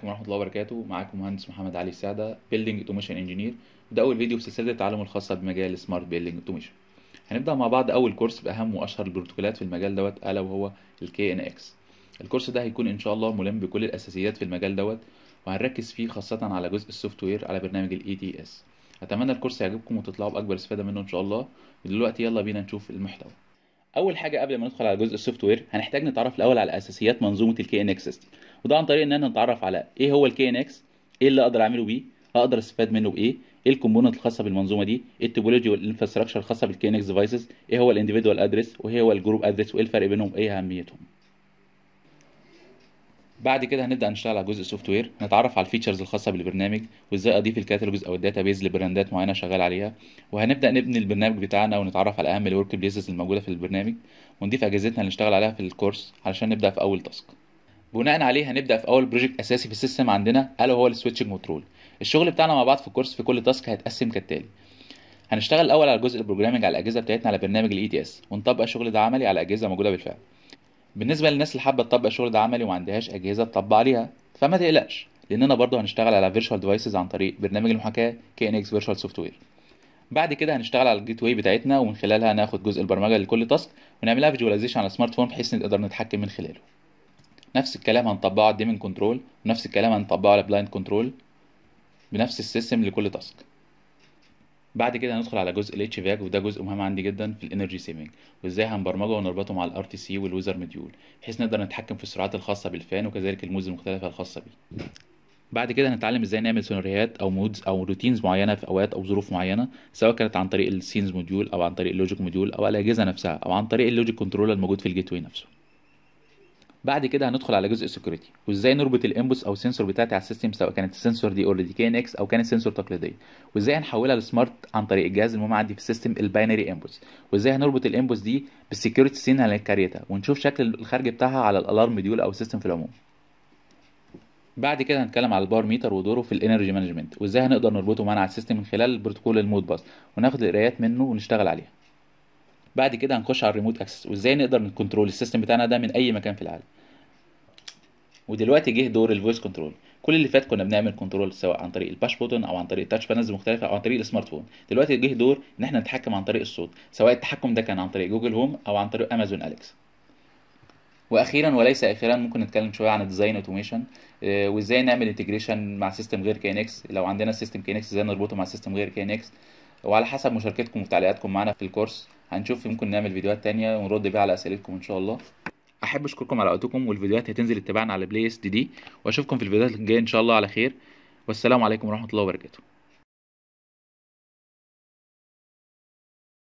عليكم ورحمة الله وبركاته معاكم مهندس محمد علي السعدة بيلدينج اوتوميشن انجينير وده أول فيديو في سلسلة التعلم الخاصة بمجال سمارت بيلدينج اوتوميشن هنبدأ مع بعض أول كورس بأهم وأشهر البروتوكولات في المجال دوت ألا وهو ال KNX الكورس ده هيكون إن شاء الله ملم بكل الأساسيات في المجال دوت وهنركز فيه خاصة على جزء السوفت وير على برنامج ال ETS أتمنى الكورس يعجبكم وتطلعوا بأكبر استفادة منه إن شاء الله ودلوقتي يلا بينا نشوف المحتوى اول حاجه قبل ما ندخل على جزء السوفت وير هنحتاج نتعرف الاول على اساسيات منظومه الكي ان اكس سيستم وده عن طريق ان احنا نتعرف على ايه هو الكي ان اكس ايه اللي اقدر اعمله بيه اقدر استفاد منه بايه ايه الكومبوننت الخاصه بالمنظومه دي ايه التوبولوجي والانفراستراكشر الخاصه بالكي ان اكس ديفايسز ايه هو الانديفيدوال ادرس وايه هو الجروب ادرس وايه الفرق بينهم وايه اهميتهم بعد كده هنبدا نشتغل على جزء السوفت وير نتعرف على الفيتشرز الخاصه بالبرنامج وازاي اضيف الكاتالوجز او الداتا بيز لبراندات معينه شغال عليها وهنبدا نبني البرنامج بتاعنا ونتعرف على اهم الورك بليسز الموجوده في البرنامج ونضيف اجهزتنا اللي نشتغل عليها في الكورس علشان نبدا في اول تاسك بناء عليه هنبدا في اول بروجكت اساسي في السيستم عندنا الا وهو السويتشنج كنترول الشغل بتاعنا مع بعض في الكورس في كل تاسك هيتقسم كالتالي هنشتغل الاول على جزء البروجرامنج على الاجهزه بتاعتنا على برنامج الاي تي اس ونطبق الشغل ده عملي على اجهزه موجوده بالفعل بالنسبه للناس اللي حابه تطبق الشغل ده عملي وما عندهاش اجهزه تطبق عليها فما تقلقش لاننا برضه هنشتغل على فيرتشوال ديفايسز عن طريق برنامج المحاكاه كي ان اكس فيرتشوال سوفت وير بعد كده هنشتغل على الجيت واي بتاعتنا ومن خلالها ناخد جزء البرمجه لكل تاسك ونعملها فيجواليزيشن على سمارت فون بحيث نقدر نتحكم من خلاله نفس الكلام هنطبقه على الديمن كنترول ونفس الكلام هنطبقه على بلايند كنترول بنفس السيستم لكل تاسك بعد كده هندخل على جزء الاتش فاك وده جزء مهم عندي جدا في الانرجي سيفنج وازاي هنبرمجه ونربطه مع الار تي سي والويزر مديول بحيث نقدر نتحكم في السرعات الخاصه بالفان وكذلك المودز المختلفه الخاصه بيه بعد كده هنتعلم ازاي نعمل سيناريوهات او مودز او روتينز معينه في اوقات او ظروف معينه سواء كانت عن طريق السينز موديول او عن طريق اللوجيك موديول او الاجهزه نفسها او عن طريق اللوجيك كنترولر الموجود في الجيت واي نفسه بعد كده هندخل على جزء السكيورتي وازاي نربط الانبوتس او السنسور بتاعتي على السيستم سواء كانت السنسور دي اوريدي كي ان اكس او كانت سنسور تقليديه وازاي هنحولها لسمارت عن طريق الجهاز المهم عندي في السيستم الباينري انبوتس وازاي هنربط الانبوتس دي بالسكيورتي سين اللي هنكريتها ونشوف شكل الخارج بتاعها على الالارم مديول او السيستم في العموم بعد كده هنتكلم على الباور ميتر ودوره في الانرجي مانجمنت وازاي هنقدر نربطه معانا على السيستم من خلال البروتوكول المود باس وناخد القرايات منه ونشتغل عليها بعد كده هنخش على الريموت اكسس وازاي نقدر نكنترول السيستم بتاعنا ده من اي مكان في العالم ودلوقتي جه دور الفويس كنترول كل اللي فات كنا بنعمل كنترول سواء عن طريق الباش بوتون او عن طريق التاتش بانلز مختلفه او عن طريق السمارت فون دلوقتي جه دور ان احنا نتحكم عن طريق الصوت سواء التحكم ده كان عن طريق جوجل هوم او عن طريق امازون اليكس واخيرا وليس اخيرا ممكن نتكلم شويه عن الديزاين اوتوميشن وازاي نعمل انتجريشن مع سيستم غير كي ان اكس لو عندنا سيستم كي ان اكس ازاي نربطه مع سيستم غير كي ان اكس وعلى حسب مشاركتكم وتعليقاتكم معانا في الكورس هنشوف ممكن نعمل فيديوهات تانية ونرد بيها على اسئلتكم ان شاء الله احب اشكركم على وقتكم والفيديوهات هتنزل اتباعنا على بلاي اس دي دي واشوفكم في الفيديوهات الجايه ان شاء الله على خير والسلام عليكم ورحمه الله وبركاته